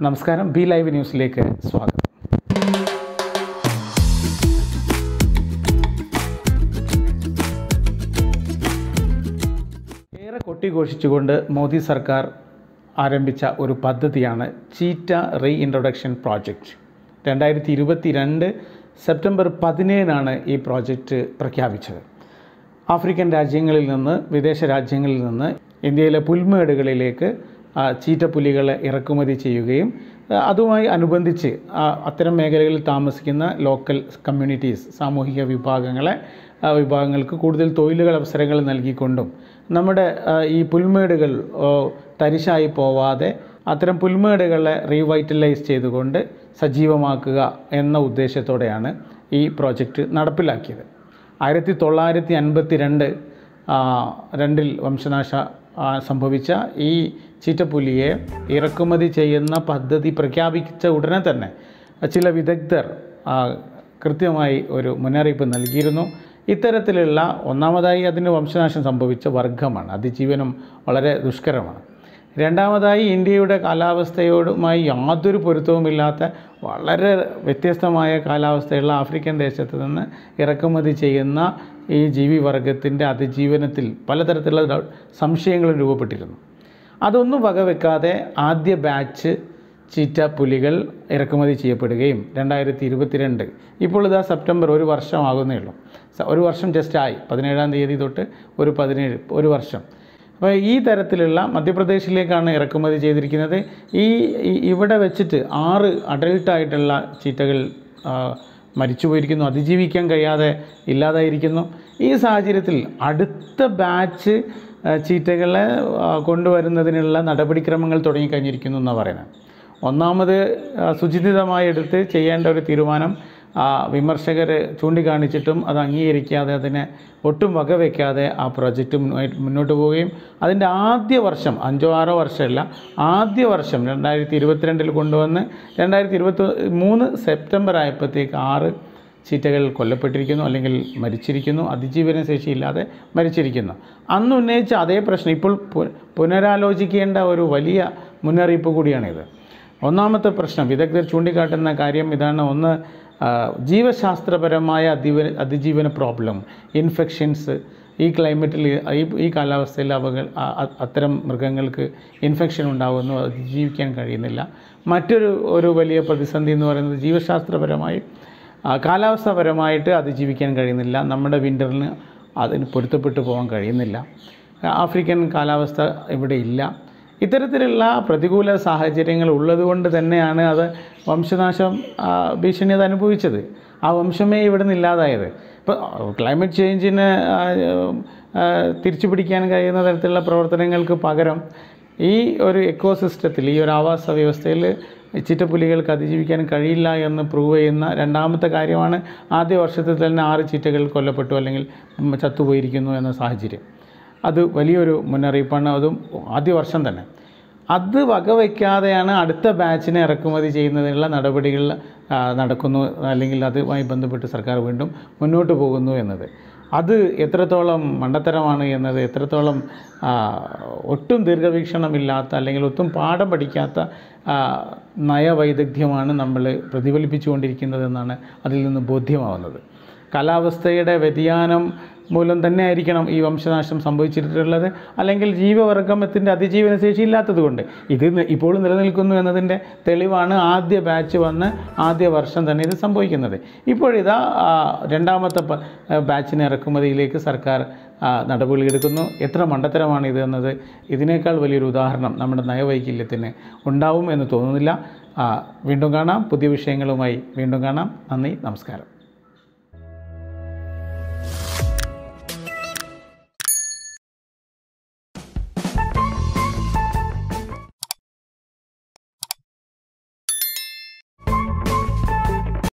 നമസ്കാരം B live ന്യൂസിലേക്ക് സ്വാഗതം ഏറെ കൊട്ടിഘോഷിച്ചുകൊണ്ട് മോദി സർക്കാർ ആരംഭിച്ച ഒരു പദ്ധതിയാണ് ചീറ്റ റീ ഇൻട്രൊഡക്ഷൻ പ്രോജക്റ്റ് രണ്ടായിരത്തി ഇരുപത്തി രണ്ട് സെപ്റ്റംബർ പതിനേഴിനാണ് ഈ പ്രോജക്റ്റ് പ്രഖ്യാപിച്ചത് ആഫ്രിക്കൻ രാജ്യങ്ങളിൽ നിന്ന് വിദേശ രാജ്യങ്ങളിൽ നിന്ന് ഇന്ത്യയിലെ പുൽമേടുകളിലേക്ക് ആ, ചീറ്റപ്പുലികളെ ഇറക്കുമതി ചെയ്യുകയും ആ, അതുമായി അനുബന്ധിച്ച് ആ, അത്തരം മേഖലകളിൽ താമസിക്കുന്ന ലോക്കൽ കമ്മ്യൂണിറ്റീസ് സാമൂഹിക വിഭാഗങ്ങളെ ആ, വിഭാഗങ്ങൾക്ക് കൂടുതൽ തൊഴിലുകൾ അവസരങ്ങൾ നൽകിക്കൊണ്ടും നമ്മുടെ ആ, ഈ പുൽമേടുകൾ ഓ, തരിശായി പോവാതെ അത്തരം പുൽമേടുകളെ റീവൈറ്റലൈസ് ചെയ്തുകൊണ്ട് സജീവമാക്കുക എന്ന ഉദ്ദേശത്തോടെയാണ് ഈ പ്രോജക്റ്റ് നടപ്പിലാക്കിയത് ആയിരത്തി തൊള്ളായിരത്തി അൻപത്തി രണ്ട് രണ്ടിൽ വംശനാശ ആ, സംഭവിച്ച ഈ ചീറ്റപ്പുലിയെ ഇറക്കുമതി ചെയ്യുന്ന പദ്ധതി പ്രഖ്യാപിച്ച ഉടനെ തന്നെ ചില വിദഗ്ധർ ആ, കൃത്യമായി ഒരു മുന്നറിയിപ്പ് നൽകിയിരുന്നു ഇത്തരത്തിലുള്ള ഒന്നാമതായി അതിന് വംശനാശം സംഭവിച്ച വർഗമാണ് അതിജീവനം വളരെ ദുഷ്കരമാണ് രണ്ടാമതായി ഇന്ത്യയുടെ കാലാവസ്ഥയോടുമായി യാതൊരു പൊരുത്തവുമില്ലാത്ത വളരെ വ്യത്യസ്തമായ കാലാവസ്ഥയുള്ള ആഫ്രിക്കൻ ദേശത്ത് നിന്ന് ഇറക്കുമതി ചെയ്യുന്ന ഈ ജീവിവർഗത്തിൻ്റെ അതിജീവനത്തിൽ പലതരത്തിലുള്ള ഡൗ- സംശയങ്ങളും രൂപപ്പെട്ടിരുന്നു അതൊന്നും വകവെക്കാതെ ആദ്യ ബാച്ച് ചീറ്റ പുലികൾ ഇറക്കുമതി ചെയ്യപ്പെടുകയും രണ്ടായിരത്തി ഇരുപത്തിരണ്ട് ഇപ്പോൾ ഇതാ സെപ്റ്റംബർ ഒരു വർഷമാകുന്നേ ഉള്ളൂ സ- ഒരു വർഷം ജസ്റ്റ് ആയി പതിനേഴാം തീയതി തൊട്ട് ഒരു പതിനേഴ് ഒരു വർഷം അപ്പോൾ ഈ തരത്തിലുള്ള മധ്യപ്രദേശിലേക്കാണ് ഇറക്കുമതി ചെയ്തിരിക്കുന്നത് ഈ ഈ- ഇവിടെ വെച്ചിട്ട് ആറ് അഡൽട്ടായിട്ടുള്ള ചീറ്റകൾ ആ, മരിച്ചു പോയിരിക്കുന്നു അതിജീവിക്കാൻ കഴിയാതെ ഇല്ലാതായിരിക്കുന്നു ഈ സാഹചര്യത്തിൽ അടുത്ത ബാച്ച് ആ, ചീറ്റകളെ ആ, കൊണ്ടുവരുന്നതിനുള്ള നടപടിക്രമങ്ങൾ തുടങ്ങിക്കഴിഞ്ഞിരിക്കുന്നു എന്നാണ് പറയുന്നത് ഒന്നാമത് ആ, ശുചിതമായി എടുത്ത് ചെയ്യേണ്ട ഒരു തീരുമാനം വിമർശകർ ചൂണ്ടിക്കാണിച്ചിട്ടും അത് അംഗീകരിക്കാതെ അതിനെ ഒട്ടും വകവയ്ക്കാതെ ആ പ്രൊജക്റ്റ് മുന്നോട്ട് പോവുകയും അതിൻ്റെ ആദ്യ വർഷം അഞ്ചോ ആറോ വർഷമല്ല ആദ്യ വർഷം രണ്ടായിരത്തി ഇരുപത്തിരണ്ടിൽ കൊണ്ടുവന്ന് രണ്ടായിരത്തി ഇരുപത്തി മൂന്ന് സെപ്റ്റംബർ ആയപ്പോഴത്തേക്ക് ആറ് ചീറ്റകൾ കൊല്ലപ്പെട്ടിരിക്കുന്നു അല്ലെങ്കിൽ മരിച്ചിരിക്കുന്നു അതിജീവന ശേഷിയില്ലാതെ മരിച്ചിരിക്കുന്നു അന്ന് ഉന്നയിച്ച അതേ പ്രശ്നം ഇപ്പോൾ പു- പുനരാലോചിക്കേണ്ട ഒരു വലിയ മുന്നറിയിപ്പ് കൂടിയാണിത് ഒന്നാമത്തെ പ്രശ്നം വിദഗ്ധർ ചൂണ്ടിക്കാട്ടുന്ന കാര്യം ഇതാണ് ഒന്ന് ആ, ജീവശാസ്ത്രപരമായ അതിവ അതിജീവന പ്രോബ്ലം ഇൻഫെക്ഷൻസ് ഈ ക്ലൈമറ്റിൽ ഈ ഈ കാലാവസ്ഥയിൽ അവകൾ ആ- അ- അത്തരം മൃഗങ്ങൾക്ക് ഇൻഫെക്ഷൻ ഉണ്ടാകുന്നു അതിജീവിക്കാൻ കഴിയുന്നില്ല മറ്റൊരു ഒരു വലിയ പ്രതിസന്ധി എന്ന് പറയുന്നത് ജീവശാസ്ത്രപരമായി ആ, കാലാവസ്ഥാപരമായിട്ട് അതിജീവിക്കാൻ കഴിയുന്നില്ല നമ്മുടെ വിൻ്ററിന് അതിന് പൊരുത്തപ്പെട്ടു പോകാൻ കഴിയുന്നില്ല ആഫ്രിക്കൻ കാലാവസ്ഥ ഇവിടെ ഇല്ല ഇത്തരത്തിലുള്ള പ്രതികൂല സാഹചര്യങ്ങൾ ഉള്ളതുകൊണ്ട് തന്നെയാണ് അത് വംശനാശം ആ, ഭീഷണി അത് അനുഭവിച്ചത് ആ വംശമേ ഇവിടെ നിന്ന് ഇല്ലാതായത് ഇപ്പോൾ ക്ലൈമറ്റ് ചേഞ്ചിന് ആ, ആ, തിരിച്ചു പിടിക്കാൻ കഴിയുന്ന തരത്തിലുള്ള പ്രവർത്തനങ്ങൾക്ക് പകരം ഈ ഒരു എക്കോസിസ്റ്റത്തിൽ ഈ ഒരു ആവാസ വ്യവസ്ഥയിൽ ചീറ്റപ്പുലികൾക്ക് അതിജീവിക്കാൻ കഴിയില്ല എന്ന് പ്രൂവ് ചെയ്യുന്ന രണ്ടാമത്തെ കാര്യമാണ് ആദ്യ വർഷത്തിൽ തന്നെ ആറ് ചീറ്റകൾ കൊല്ലപ്പെട്ടു അല്ലെങ്കിൽ ഉം, ചത്തുപോയിരിക്കുന്നു എന്ന സാഹചര്യം അത് വലിയൊരു മുന്നറിയിപ്പാണ് അതും ആദ്യ വർഷം തന്നെ അത് വകവയ്ക്കാതെയാണ് അടുത്ത ബാച്ചിനെ ഇറക്കുമതി ചെയ്യുന്നതിനുള്ള നടപടികൾ ആ, നടക്കുന്നു അല്ലെങ്കിൽ അതുമായി ബന്ധപ്പെട്ട് സർക്കാർ വീണ്ടും മുന്നോട്ട് പോകുന്നു എന്നത് അത് എത്രത്തോളം മണ്ടത്തരമാണ് എന്നത് എത്രത്തോളം ആ, ഒട്ടും ദീർഘവീക്ഷണമില്ലാത്ത അല്ലെങ്കിൽ ഒട്ടും പാഠം പഠിക്കാത്ത ആ, നയവൈദഗ്ധ്യമാണ് നമ്മൾ പ്രതിഫലിപ്പിച്ചുകൊണ്ടിരിക്കുന്നതെന്നാണ് അതിൽ നിന്ന് ബോധ്യമാവുന്നത് കാലാവസ്ഥയുടെ വ്യതിയാനം മൂലം തന്നെ ആയിരിക്കണം ഈ വംശനാശം സംഭവിച്ചിട്ടുള്ളത് അല്ലെങ്കിൽ ജീവവർഗമത്തിൻ്റെ അതിജീവന ശേഷി ഇല്ലാത്തതുകൊണ്ട് ഇത് നി- ഇപ്പോൾ നിലനിൽക്കുന്നു എന്നതിൻ്റെ തെളിവാണ് ആദ്യ ബാച്ച് വന്ന് ആദ്യ വർഷം തന്നെ ഇത് സംഭവിക്കുന്നത് ഇപ്പോഴിതാ ആ, രണ്ടാമത്തെ പ- ബാച്ചിന് ഇറക്കുമതിയിലേക്ക് സർക്കാർ ആ, നടപടിയെടുക്കുന്നു എത്ര മണ്ടത്തരമാണ് ഇത് എന്നത് ഇതിനേക്കാൾ വലിയൊരു ഉദാഹരണം നമ്മുടെ നയവൈകല്യത്തിന് ഉണ്ടാവും എന്ന് തോന്നുന്നില്ല ആ, വീണ്ടും കാണാം പുതിയ വിഷയങ്ങളുമായി വീണ്ടും കാണാം നന്ദി നമസ്കാരം